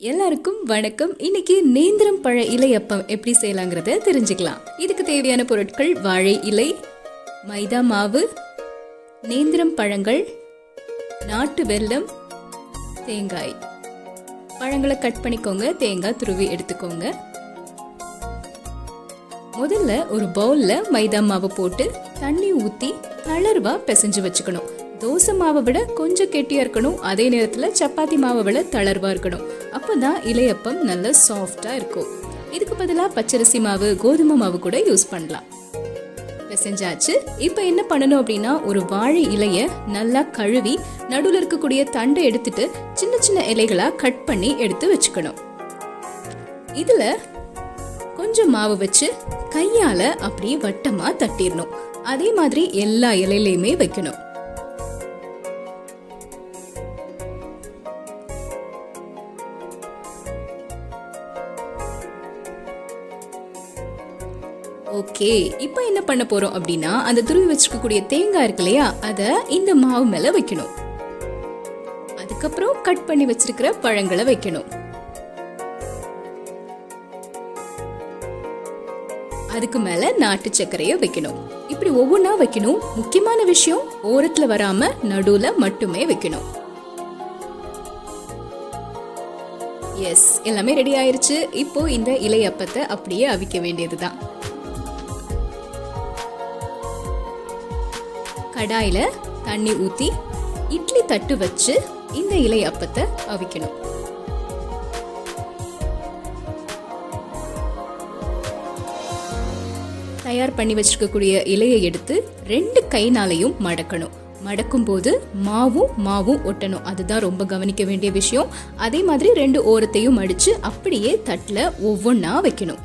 எல்லாருக்கும் வணக்கம் இன்னைக்கு நேந்திரம் பழ இலையப்பம் எப்படி செய்யலாங்கிறத தெரிஞ்சுக்கலாம் இதுக்கு தேவையான பொருட்கள் வாழை இலை மைதா மாவு நேந்திரம் பழங்கள் நாட்டு வெல்லம் தேங்காய் பழங்களை கட் பண்ணிக்கோங்க தேங்காய் துருவி எடுத்துக்கோங்க முதல்ல ஒரு பவுல்ல மைதா மாவு போட்டு தண்ணி ஊத்தி தளர்வா பிசைஞ்சு வச்சுக்கணும் தோசை மாவை விட கொஞ்சம் கெட்டியா இருக்கணும் அதே நேரத்துல சப்பாத்தி மாவை விட தளர்வா இருக்கணும் அப்பதான் இலையப்பம் நல்ல சாஃப்டா இருக்கும் இதுக்கு பதிலா பச்சரிசி மாவு கோதுமை மாவு கூட யூஸ் பண்ணலாம் பிசைஞ்சாச்சு இப்போ என்ன பண்ணணும் அப்படின்னா ஒரு வாழை இலைய நல்லா கழுவி நடுவில் இருக்கக்கூடிய தண்டை எடுத்துட்டு சின்ன சின்ன இலைகளா கட் பண்ணி எடுத்து வச்சுக்கணும் இதுல கொஞ்சம் மாவு வச்சு கையால அப்படியே வட்டமா தட்டிடணும் அதே மாதிரி எல்லா இலையிலையுமே வைக்கணும் ஓகே இப்போ என்ன பண்ண போறோம் அப்படின்னா அந்த துருவி வச்சிருக்கக்கூடிய தேங்காய் இருக்கு இல்லையா அதை இந்த மாவு மேல வைக்கணும் அதுக்கப்புறம் கட் பண்ணி வச்சிருக்கிற பழங்களை வைக்கணும் அதுக்கு மேல நாட்டு சர்க்கரைய வைக்கணும் இப்படி ஒவ்வொன்றா வைக்கணும் முக்கியமான விஷயம் ஓரத்துல வராம நடுவுல மட்டுமே வைக்கணும் எஸ் எல்லாமே ரெடி ஆயிருச்சு இப்போ இந்த இலையப்பத்தை அப்படியே அவிக்க வேண்டியதுதான் கடாயில தண்ணி ஊத்தி இட்லி தட்டு வச்சு இந்த இலையப்பத்தை அவிக்கணும் தயார் பண்ணி வச்சிருக்கக்கூடிய இலையை எடுத்து ரெண்டு கைனாலையும் மடக்கணும் மடக்கும் போது மாவும் மாவும் ஒட்டணும் அதுதான் ரொம்ப கவனிக்க வேண்டிய விஷயம் அதே மாதிரி ரெண்டு ஓரத்தையும் மடிச்சு அப்படியே தட்டுல ஒவ்வொன்னா வைக்கணும்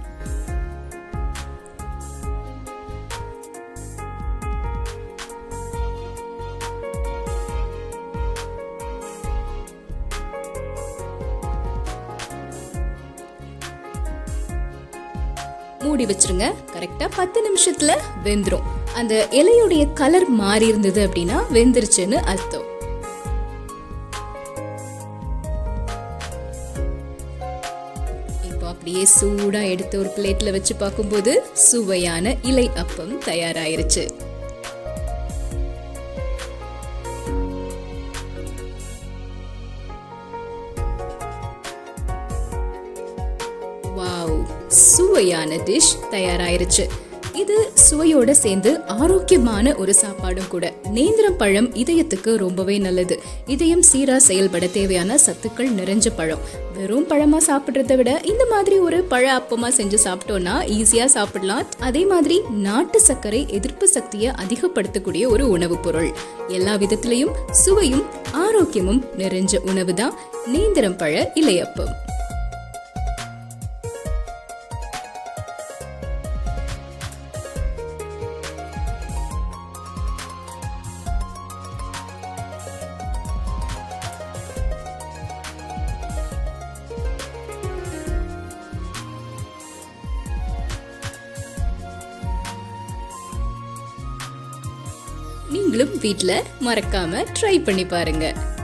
மூடி வச்சிருங்க கரெக்டா பத்து நிமிஷத்துல வெந்துரும் அந்த இலையுடைய கலர் மாறி இருந்தது அப்படின்னா வெந்துருச்சுன்னு அர்த்தம் இப்போ அப்படியே சூடா எடுத்து ஒரு பிளேட்ல வச்சு பார்க்கும்போது சுவையான இலை அப்பம் தயாராயிருச்சு வாவ் சுவையான டிஷ் தயாராயிருச்சு இது சுவையோட சேர்ந்து ஆரோக்கியமான ஒரு சாப்பாடும் கூட நேந்திரம் பழம் இதயத்துக்கு ரொம்பவே நல்லது இதயம் சீரா செயல்பட தேவையான சத்துக்கள் நிறைஞ்ச பழம் வெறும் பழமா சாப்பிடுறத விட இந்த மாதிரி ஒரு பழ அப்பமா செஞ்சு சாப்பிட்டோம்னா ஈஸியா சாப்பிடலாம் அதே மாதிரி நாட்டு சர்க்கரை எதிர்ப்பு சக்தியை அதிகப்படுத்தக்கூடிய ஒரு உணவுப் பொருள் எல்லா விதத்திலையும் சுவையும் ஆரோக்கியமும் நிறைஞ்ச உணவு தான் நேந்திரம் பழ இலையப்பம் நீங்களும் வீட்ல மறக்காம ட்ரை பண்ணி பாருங்க